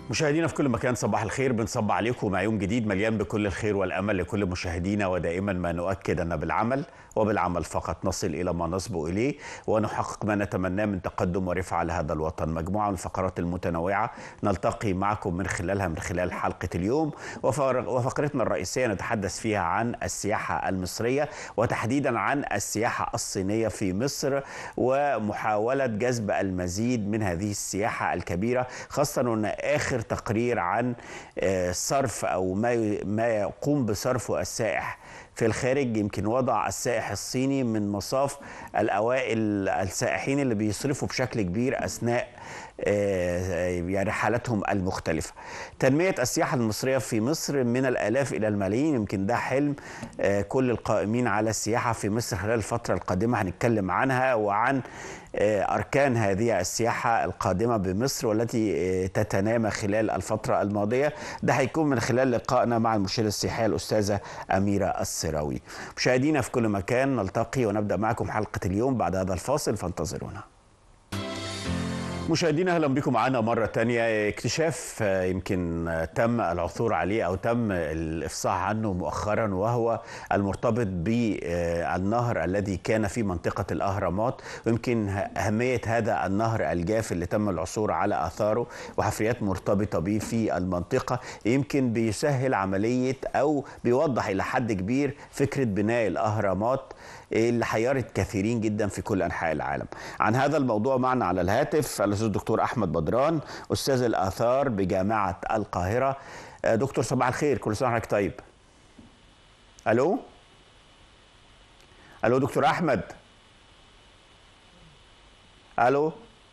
مشاهدينا في كل مكان صباح الخير بنصب عليكم مع يوم جديد مليان بكل الخير والامل لكل مشاهدينا ودائما ما نؤكد ان بالعمل وبالعمل فقط نصل الى ما نصبو اليه ونحقق ما نتمناه من تقدم ورفعه لهذا الوطن مجموعه من الفقرات المتنوعه نلتقي معكم من خلالها من خلال حلقه اليوم وفقرتنا الرئيسيه نتحدث فيها عن السياحه المصريه وتحديدا عن السياحه الصينيه في مصر ومحاوله جذب المزيد من هذه السياحه الكبيره خاصه ان اخر تقرير عن صرف او ما ما يقوم بصرفه السائح في الخارج يمكن وضع السائح الصيني من مصاف الاوائل السائحين اللي بيصرفوا بشكل كبير اثناء يعني رحلاتهم المختلفة تنمية السياحة المصرية في مصر من الآلاف إلى الملايين يمكن ده حلم كل القائمين على السياحة في مصر خلال الفترة القادمة هنتكلم عنها وعن أركان هذه السياحة القادمة بمصر والتي تتنامى خلال الفترة الماضية ده هيكون من خلال لقائنا مع المرشدة السياحية الأستاذة أميرة السراوي مشاهدينا في كل مكان نلتقي ونبدأ معكم حلقة اليوم بعد هذا الفاصل فانتظرونا مشاهدينا اهلا بكم معنا مره تانية اكتشاف يمكن تم العثور عليه او تم الافصاح عنه مؤخرا وهو المرتبط بالنهر الذي كان في منطقه الاهرامات ويمكن اهميه هذا النهر الجاف اللي تم العثور على اثاره وحفريات مرتبطه به في المنطقه يمكن بيسهل عمليه او بيوضح الى حد كبير فكره بناء الاهرامات اللي حيرت كثيرين جدا في كل انحاء العالم. عن هذا الموضوع معنا على الهاتف الاستاذ الدكتور احمد بدران استاذ الاثار بجامعه القاهره. دكتور صباح الخير كل سنه وحضرتك طيب. الو؟ الو دكتور احمد؟ الو؟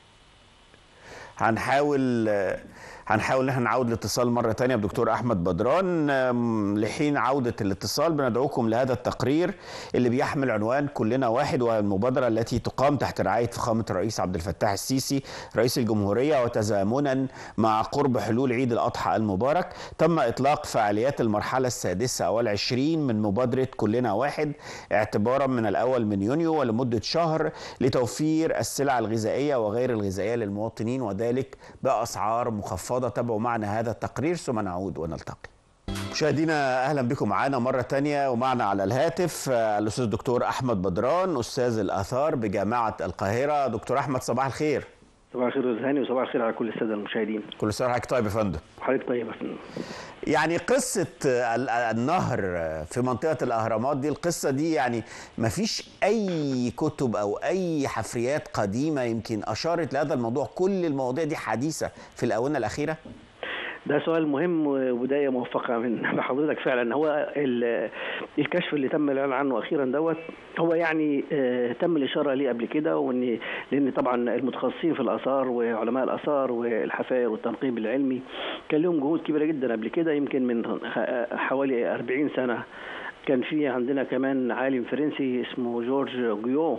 هنحاول هنحاول ان احنا نعود الاتصال مره ثانيه بدكتور احمد بدران لحين عوده الاتصال بندعوكم لهذا التقرير اللي بيحمل عنوان كلنا واحد والمبادره التي تقام تحت رعايه فخامه الرئيس عبد الفتاح السيسي رئيس الجمهوريه وتزامنا مع قرب حلول عيد الاضحى المبارك تم اطلاق فعاليات المرحله السادسه او العشرين من مبادره كلنا واحد اعتبارا من الاول من يونيو ولمده شهر لتوفير السلع الغذائيه وغير الغذائيه للمواطنين وذلك باسعار مخفضه تابعوا معنا هذا التقرير ثم نعود ونلتقي مشاهدينا اهلا بكم معنا مره تانية ومعنا على الهاتف الاستاذ الدكتور احمد بدران استاذ الاثار بجامعه القاهره دكتور احمد صباح الخير صباح الخير استاذ هاني وصباح الخير على كل الساده المشاهدين كل سنه وحضرتك طيب يا فندم حضرتك طيب يا فندم يعني قصة النهر في منطقة الأهرامات دي القصة دي يعني ما فيش أي كتب أو أي حفريات قديمة يمكن أشارت لهذا الموضوع كل المواضيع دي حديثة في الآونة الأخيرة ده سؤال مهم وبدايه موفقه من حضرتك فعلا هو الكشف اللي تم الاعلان عنه اخيرا دوت هو يعني تم الاشاره ليه قبل كده وان لان طبعا المتخصصين في الاثار وعلماء الاثار والحفائر والتنقيب العلمي كان لهم جهود كبيره جدا قبل كده يمكن من حوالي 40 سنه كان في عندنا كمان عالم فرنسي اسمه جورج جيو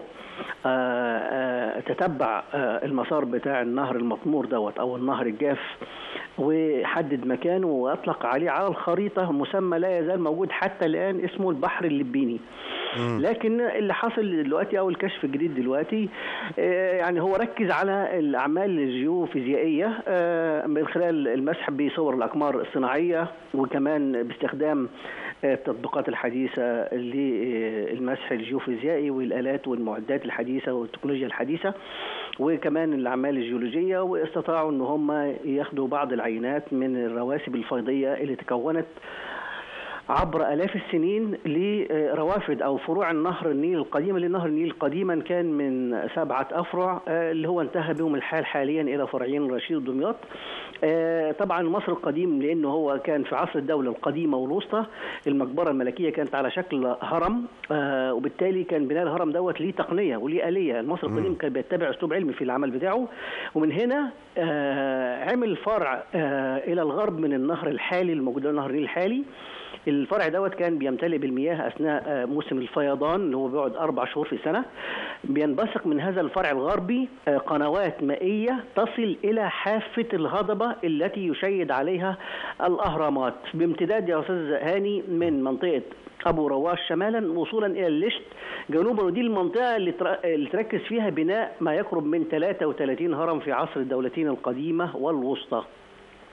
تتبع المسار بتاع النهر المطمور دوت او النهر الجاف وحدد مكانه واطلق عليه على الخريطه مسمى لا يزال موجود حتى الان اسمه البحر اللبيني لكن اللي حصل دلوقتي او الكشف الجديد دلوقتي يعني هو ركز على الاعمال الجيوفيزيائيه من خلال المسح بصور الاقمار الصناعيه وكمان باستخدام التطبيقات الحديثة للمسح الجيوفيزيائي والآلات والمعدات الحديثة والتكنولوجيا الحديثة وكمان الأعمال الجيولوجية واستطاعوا أن هم ياخدوا بعض العينات من الرواسب الفيضية اللي تكونت عبر آلاف السنين لروافد أو فروع النهر النيل القديمة لأن نهر النيل قديما كان من سبعة أفرع اللي هو انتهى بهم الحال حاليا إلى فرعين رشيد ودمياط طبعا مصر القديم لأنه هو كان في عصر الدولة القديمة والوسطى المقبرة الملكية كانت على شكل هرم وبالتالي كان بناء الهرم دوت ليه تقنية وليه آلية مصر القديم كان بيتبع أسلوب علمي في العمل بتاعه ومن هنا عمل فرع إلى الغرب من النهر الحالي الموجود نهر النيل الحالي الفرع دوت كان بيمتلئ بالمياه اثناء موسم الفيضان اللي هو بيقعد اربع شهور في السنه بينبثق من هذا الفرع الغربي قنوات مائيه تصل الى حافه الهضبه التي يشيد عليها الاهرامات بامتداد يا استاذ هاني من منطقه ابو رواش شمالا وصولا الى اللشت جنوبا ودي المنطقه اللي, اللي تركز فيها بناء ما يقرب من 33 هرم في عصر الدولتين القديمه والوسطى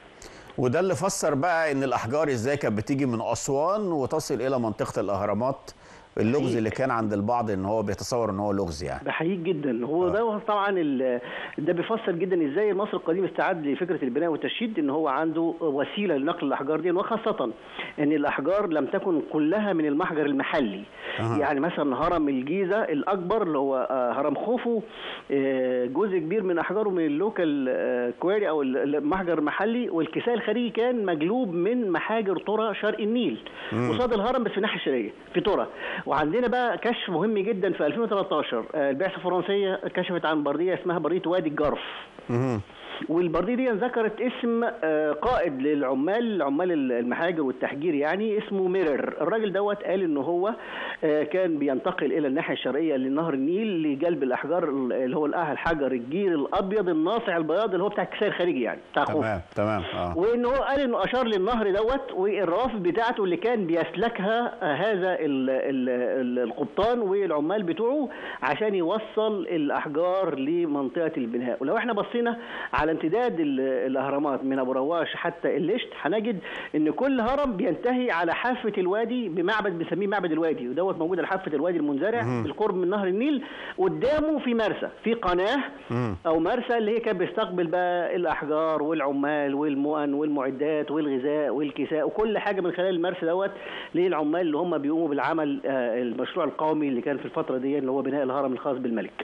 وده اللي فسر بقى ان الاحجار ازاي كانت بتيجي من اسوان وتصل الى منطقه الاهرامات اللغز اللي كان عند البعض ان هو بيتصور ان هو لغز يعني بحييك جدا هو ده طبعا ال- ده بيفسر جدا ازاي المصري القديم استعد لفكره البناء والتشييد ان هو عنده وسيله لنقل الاحجار دي وخاصه ان الاحجار لم تكن كلها من المحجر المحلي أها. يعني مثلا هرم الجيزه الاكبر اللي هو آه، هرم خوفو آه، جزء كبير من احجاره من اللوكال آه، كويري او ال- المحجر المحلي والكساء الخارجي كان مجلوب من محاجر طرى شرق النيل قصاد الهرم بس في الناحيه الشرقيه في طرى وعندنا بقى كشف مهم جدا في 2013 آه، البعثه الفرنسيه كشفت عن برديه اسمها برديه وادي الجرف مهم. والبرديه دي ذكرت اسم آه، قائد للعمال عمال المحاجر والتحجير يعني اسمه ميرر الراجل دوت قال ان هو آه، كان بينتقل الى الناحيه الشرقيه لنهر النيل لجلب الاحجار اللي هو لقاها الحجر الجير الابيض الناصع البياض اللي هو بتاع الكساء الخارجي يعني بتاع خوف تمام تمام اه وان هو قال انه اشار للنهر دوت والروافد بتاعته اللي كان بيسلكها آه، هذا ال ال ال القبطان والعمال بتوعه عشان يوصل الاحجار لمنطقه البناء ولو احنا بصينا على امتداد ال- الاهرامات من ابو رواش حتى الليشت هنجد ان كل هرم بينتهي على حافه الوادي بمعبد بنسميه معبد الوادي ودوت موجود على حافه الوادي المنزرع بالقرب من نهر النيل قدامه في مرسى في قناه او مرسى اللي هي كانت بيستقبل بقى الاحجار والعمال والمؤن والمعدات والغذاء والكساء وكل حاجه من خلال المرسى دوت للعمال اللي هم بيقوموا بالعمل آه، المشروع القومي اللي كان في الفتره دي اللي هو بناء الهرم الخاص بالملك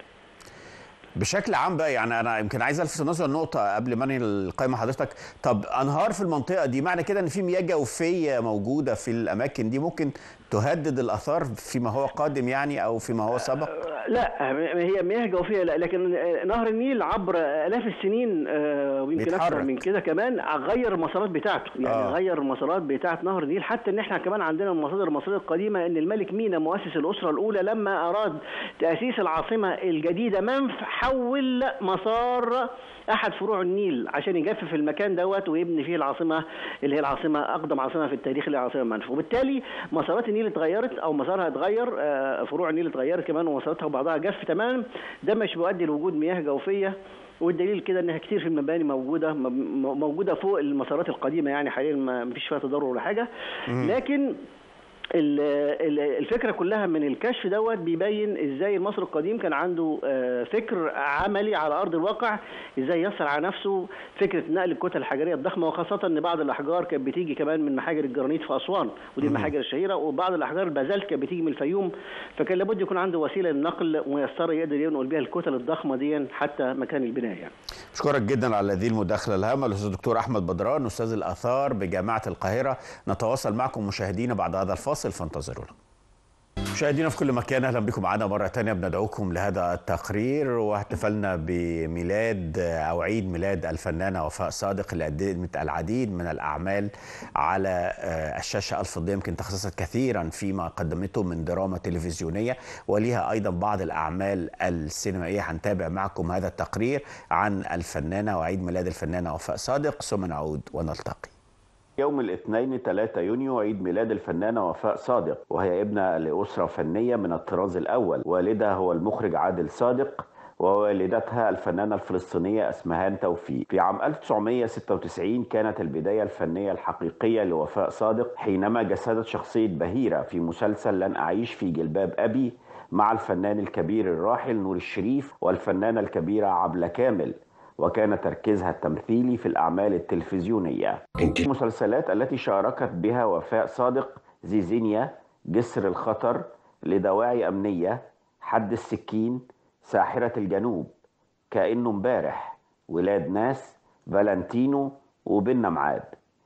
بشكل عام بقى يعني انا يمكن عايز الفت النظر نقطه قبل ما انهي القائمه حضرتك طب انهار في المنطقه دي معنى كده ان في مياه جوفيه موجوده في الاماكن دي ممكن تهدد الاثار فيما هو قادم يعني او فيما هو سبق لا هي مياه جوفيه لا لكن نهر النيل عبر الاف السنين آه، ويمكن اكثر بيتحرك. من كده كمان غير المسارات بتاعته يعني آه. آه. غير المسارات بتاعه نهر النيل حتى ان احنا كمان عندنا من المصادر المصريه القديمه ان الملك مينا مؤسس الاسره الاولى لما اراد تاسيس العاصمه الجديده منف حول مسار احد فروع النيل عشان يجفف المكان دوت ويبني فيه العاصمه اللي هي العاصمه اقدم عاصمه في التاريخ اللي هي عاصمه منف وبالتالي مسارات النيل اتغيرت او مسارها اتغير آه، فروع النيل اتغيرت كمان ومساراتها بعضها جف تماما ده مش بيؤدي لوجود مياه جوفيه والدليل كده انها كتير في المباني موجوده م- موجوده فوق المسارات القديمه يعني حاليا ما فيش فيها تضرر ولا حاجه لكن ال- ال- الفكره كلها من الكشف دوت بيبين ازاي المصري القديم كان عنده آه، فكر عملي على ارض الواقع ازاي يسر على نفسه فكره نقل الكتل الحجريه الضخمه وخاصه ان بعض الاحجار كانت بتيجي كمان من محاجر الجرانيت في اسوان ودي المحاجر الشهيره وبعض الاحجار البازلت كانت بتيجي من الفيوم فكان لابد يكون عنده وسيله للنقل ميسره يقدر ينقل بيها الكتل الضخمه دي حتى مكان البناء يعني اشكرك جدا على هذه المداخله الهامه الاستاذ الدكتور احمد بدران استاذ الاثار بجامعه القاهره نتواصل معكم مشاهدينا بعد هذا الفاصل فانتظرونا مشاهدينا في كل مكان اهلا بكم معنا مره ثانيه بندعوكم لهذا التقرير واحتفلنا بميلاد او عيد ميلاد الفنانه وفاء صادق اللي قدمت العديد من الاعمال على آه، الشاشه الفضيه يمكن تخصصت كثيرا فيما قدمته من دراما تلفزيونيه وليها ايضا بعض الاعمال السينمائيه هنتابع معكم هذا التقرير عن الفنانه وعيد ميلاد الفنانه وفاء صادق ثم نعود ونلتقي يوم الاثنين 3 يونيو عيد ميلاد الفنانة وفاء صادق وهي ابنة لأسرة فنية من الطراز الأول والدها هو المخرج عادل صادق ووالدتها الفنانة الفلسطينية أسمهان توفيق في عام 1996 كانت البداية الفنية الحقيقية لوفاء صادق حينما جسدت شخصية بهيرة في مسلسل لن أعيش في جلباب أبي مع الفنان الكبير الراحل نور الشريف والفنانة الكبيرة عبلة كامل وكان تركيزها التمثيلي في الأعمال التلفزيونية المسلسلات التي شاركت بها وفاء صادق زيزينيا جسر الخطر لدواعي أمنية حد السكين ساحرة الجنوب كأنه امبارح ولاد ناس فالنتينو وبنا معاد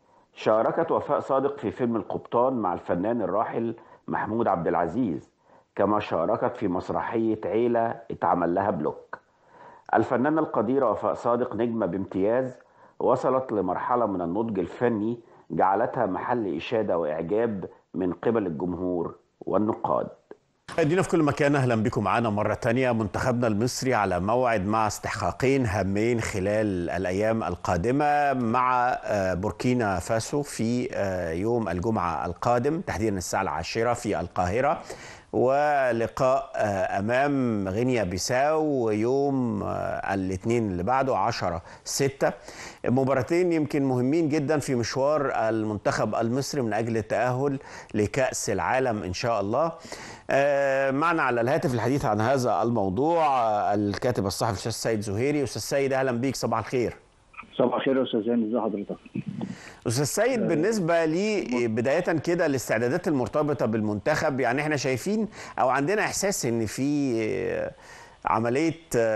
شاركت وفاء صادق في فيلم القبطان مع الفنان الراحل محمود عبد العزيز كما شاركت في مسرحية عيلة اتعمل لها بلوك الفنانة القديرة وفاء صادق نجمة بامتياز وصلت لمرحلة من النضج الفني جعلتها محل إشادة وإعجاب من قبل الجمهور والنقاد مشاهدينا في كل مكان اهلا بكم معانا مره تانية منتخبنا المصري على موعد مع استحقاقين هامين خلال الايام القادمه مع آه، بوركينا فاسو في آه، يوم الجمعه القادم تحديدا الساعه العاشره في القاهره ولقاء امام غينيا بيساو يوم الاثنين اللي بعده 10 6 مباراتين يمكن مهمين جدا في مشوار المنتخب المصري من اجل التاهل لكاس العالم ان شاء الله معنا على الهاتف الحديث عن هذا الموضوع الكاتب الصحفي الاستاذ سيد زهيري استاذ سيد اهلا بيك صباح الخير صباح الخير يا استاذ زين ازي حضرتك استاذ سيد بالنسبه لي بدايه كده الاستعدادات المرتبطه بالمنتخب يعني احنا شايفين او عندنا احساس ان في عمليه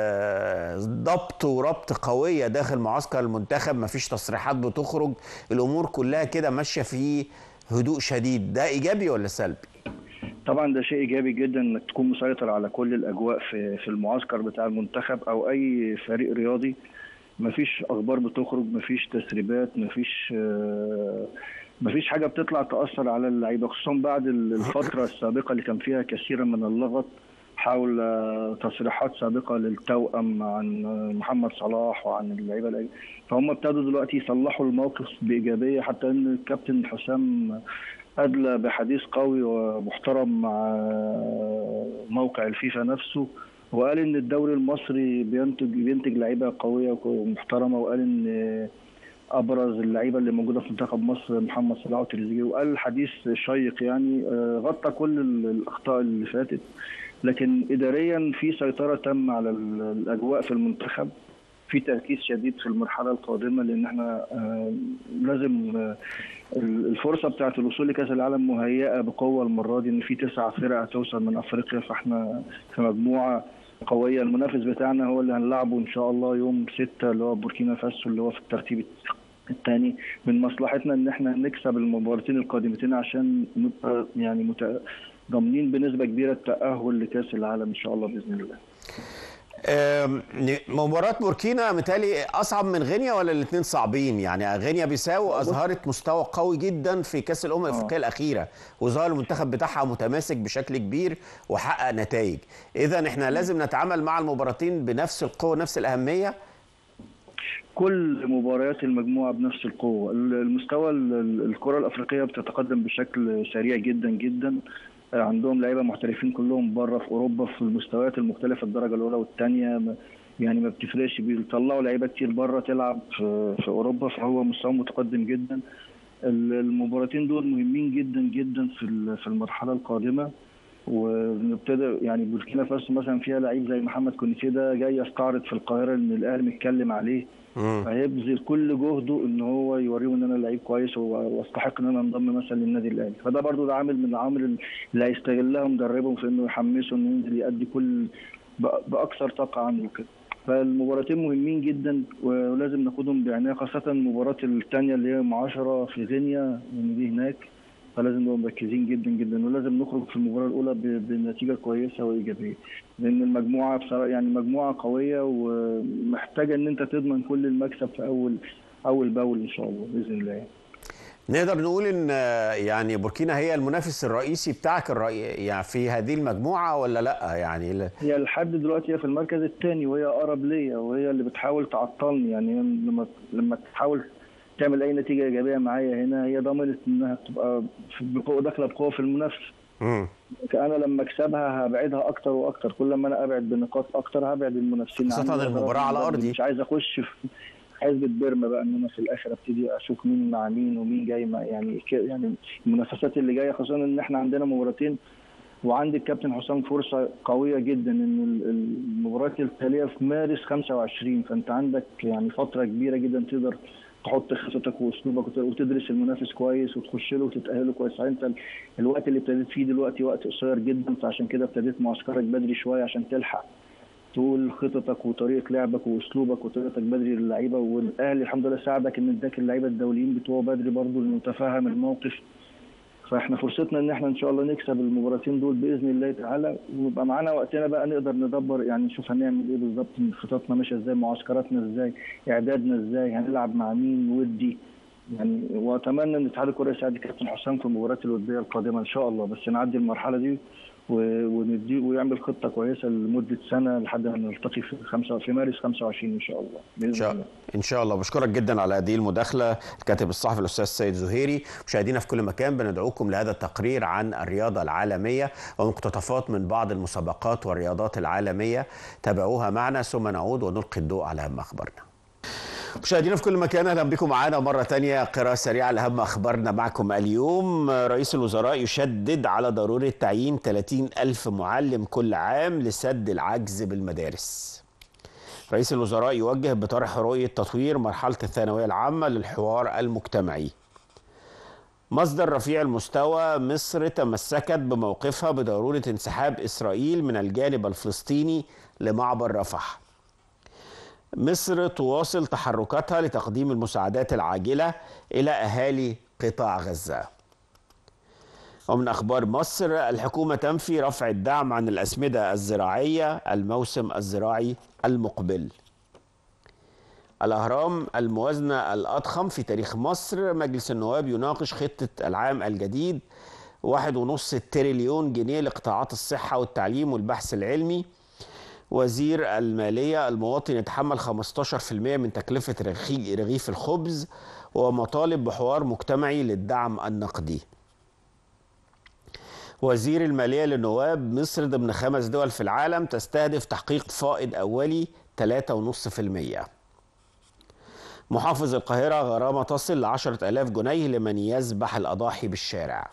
ضبط وربط قويه داخل معسكر المنتخب مفيش تصريحات بتخرج الامور كلها كده ماشيه في هدوء شديد ده ايجابي ولا سلبي طبعا ده شيء ايجابي جدا انك تكون مسيطر على كل الاجواء في في المعسكر بتاع المنتخب او اي فريق رياضي مفيش اخبار بتخرج مفيش تسريبات مفيش مفيش حاجه بتطلع تاثر على اللعيبه خصوصا بعد الفتره السابقه اللي كان فيها كثيرا من اللغط حول تصريحات سابقه للتوأم عن محمد صلاح وعن اللعيبه فهم ابتدوا دلوقتي يصلحوا الموقف بايجابيه حتى ان الكابتن حسام ادلى بحديث قوي ومحترم مع موقع الفيفا نفسه وقال ان الدوري المصري بينتج بينتج لعيبه قويه ومحترمه وقال ان ابرز اللعيبه اللي موجوده في منتخب مصر محمد صلاح وتريزيجيه وقال حديث شيق يعني غطى كل الاخطاء اللي فاتت لكن اداريا في سيطره تم على الاجواء في المنتخب في تركيز شديد في المرحله القادمه لان احنا لازم الفرصه بتاعت الوصول لكاس العالم مهيئه بقوه المره دي ان في تسع فرق هتوصل من افريقيا فاحنا في مجموعه قويه المنافس بتاعنا هو اللي هنلعبه ان شاء الله يوم 6 اللي هو بوركينا فاسو اللي هو في الترتيب الثاني من مصلحتنا ان احنا نكسب المباراتين القادمتين عشان نبقى يعني ضامنين بنسبه كبيره التاهل لكاس العالم ان شاء الله باذن الله. مباراة بوركينا متهيألي أصعب من غينيا ولا الاثنين صعبين؟ يعني غينيا بيساو أظهرت مستوى قوي جدا في كأس الأمم الأفريقية الأخيرة وظهر المنتخب بتاعها متماسك بشكل كبير وحقق نتائج. إذا إحنا لازم نتعامل مع المباراتين بنفس القوة نفس الأهمية؟ كل مباريات المجموعة بنفس القوة المستوى الكرة الأفريقية بتتقدم بشكل سريع جدا جدا عندهم لعيبه محترفين كلهم بره في اوروبا في المستويات المختلفه الدرجه الاولى والثانيه يعني ما بتفرقش بيطلعوا لعيبه كتير بره تلعب في, في اوروبا فهو مستوى متقدم جدا المباراتين دول مهمين جدا جدا في في المرحله القادمه ونبتدى يعني بوركينا فاسو مثلا فيها لعيب زي محمد كونيتي ده جاي يستعرض في القاهره ان الاهلي متكلم عليه فهيبذل كل جهده ان هو يوريهم ان انا لعيب كويس واستحق ان انا انضم مثلا للنادي الاهلي فده برضو ده عامل من العوامل اللي هيستغلها مدربهم في انه يحمسه انه ينزل يأدي كل باكثر طاقه عنده كده فالمباراتين مهمين جدا ولازم ناخدهم بعنايه خاصه المباراه الثانيه اللي هي يوم 10 في غينيا يعني دي هناك فلازم نبقى مركزين جدا جدا ولازم نخرج في المباراه الاولى بنتيجه كويسه وايجابيه لان المجموعه بصراحه يعني مجموعه قويه ومحتاجه ان انت تضمن كل المكسب في اول اول باول ان شاء الله باذن الله نقدر نقول ان يعني بوركينا هي المنافس الرئيسي بتاعك الرئي يعني في هذه المجموعه ولا لا يعني لا. هي لحد دلوقتي هي في المركز الثاني وهي اقرب ليا وهي اللي بتحاول تعطلني يعني لما لما تحاول تعمل اي نتيجه ايجابيه معايا هنا هي ضمنت انها تبقى بقوه داخله بقوه في المنافسه انا لما اكسبها هبعدها اكتر واكتر كل ما انا ابعد بنقاط اكتر هبعد المنافسين خاصه المباراه على ارضي مش عايز اخش في حزب بيرما بقى ان انا في الاخر ابتدي اشوف مين مع مين ومين جاي مع يعني يعني المنافسات اللي جايه خصوصا ان احنا عندنا مباراتين وعندي الكابتن حسام فرصه قويه جدا ان المباراه التاليه في مارس 25 فانت عندك يعني فتره كبيره جدا تقدر تحط خطتك واسلوبك وتدرس المنافس كويس وتخش له وتتاهله كويس انت الوقت اللي ابتديت فيه دلوقتي وقت قصير جدا فعشان كده ابتديت معسكرك بدري شويه عشان تلحق تقول خططك وطريقه لعبك واسلوبك وطريقتك بدري للعيبه والاهلي الحمد لله ساعدك ان اداك اللعيبه الدوليين بتوعه بدري برضه انه تفهم الموقف فاحنا فرصتنا ان احنا ان شاء الله نكسب المباراتين دول باذن الله تعالى ويبقى معانا وقتنا بقى نقدر ندبر يعني نشوف هنعمل ايه بالظبط خططنا ماشيه ازاي معسكراتنا ازاي اعدادنا ازاي هنلعب مع مين ودي يعني واتمنى ان اتحاد الكره يساعد الكابتن حسام في المباريات الوديه القادمه ان شاء الله بس نعدي المرحله دي و- وندي ويعمل خطه كويسه لمده سنه لحد ما نلتقي في خمسة في مارس 25 ان شاء الله ان باذن شاء الله ان شاء الله بشكرك جدا على هذه المداخله الكاتب الصحفي الاستاذ سيد زهيري مشاهدينا في كل مكان بندعوكم لهذا التقرير عن الرياضه العالميه ومقتطفات من بعض المسابقات والرياضات العالميه تابعوها معنا ثم نعود ونلقي الضوء على اهم اخبارنا مشاهدينا في كل مكان اهلا بكم معانا مره تانية قراءه سريعه لاهم اخبارنا معكم اليوم رئيس الوزراء يشدد على ضروره تعيين 30 الف معلم كل عام لسد العجز بالمدارس رئيس الوزراء يوجه بطرح رؤيه تطوير مرحله الثانويه العامه للحوار المجتمعي مصدر رفيع المستوى مصر تمسكت بموقفها بضروره انسحاب اسرائيل من الجانب الفلسطيني لمعبر رفح مصر تواصل تحركاتها لتقديم المساعدات العاجلة إلى أهالي قطاع غزة ومن أخبار مصر الحكومة تنفي رفع الدعم عن الأسمدة الزراعية الموسم الزراعي المقبل الأهرام الموازنة الأضخم في تاريخ مصر مجلس النواب يناقش خطة العام الجديد واحد ونص تريليون جنيه لقطاعات الصحة والتعليم والبحث العلمي وزير المالية المواطن يتحمل 15% من تكلفة رغي- رغيف الخبز ومطالب بحوار مجتمعي للدعم النقدي وزير المالية للنواب مصر ضمن خمس دول في العالم تستهدف تحقيق فائض أولي 3.5% محافظ القاهرة غرامة تصل ل 10000 جنيه لمن يذبح الأضاحي بالشارع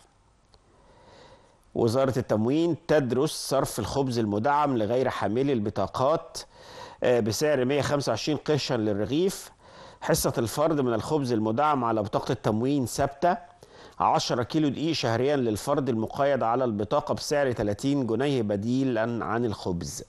وزارة التموين تدرس صرف الخبز المدعم لغير حاملي البطاقات آه، بسعر 125 قرشا للرغيف حصة الفرد من الخبز المدعم على بطاقة التموين ثابتة 10 كيلو دقيق شهريا للفرد المقيد على البطاقة بسعر 30 جنيه بديلا عن الخبز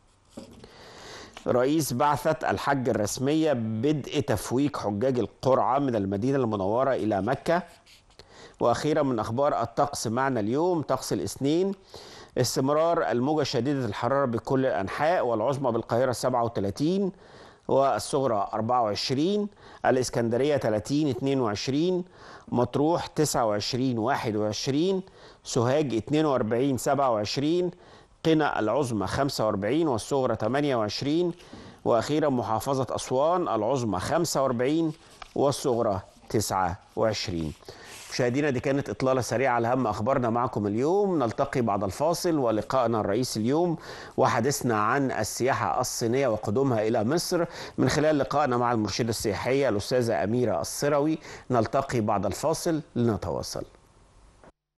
رئيس بعثة الحج الرسمية بدء تفويج حجاج القرعة من المدينة المنورة إلى مكة واخيرا من اخبار الطقس معنا اليوم طقس الاثنين استمرار الموجة شديدة الحرارة بكل الأنحاء والعظمى بالقاهرة 37 والصغرى 24 الإسكندرية 30 22 مطروح 29 21 سوهاج 42 27 قنا العظمى 45 والصغرى 28 وأخيرا محافظة أسوان العظمى 45 والصغرى 29 مشاهدينا دي كانت إطلالة سريعة على أهم أخبارنا معكم اليوم نلتقي بعد الفاصل ولقائنا الرئيس اليوم وحديثنا عن السياحة الصينية وقدومها إلى مصر من خلال لقائنا مع المرشدة السياحية الأستاذة أميرة الصروي نلتقي بعد الفاصل لنتواصل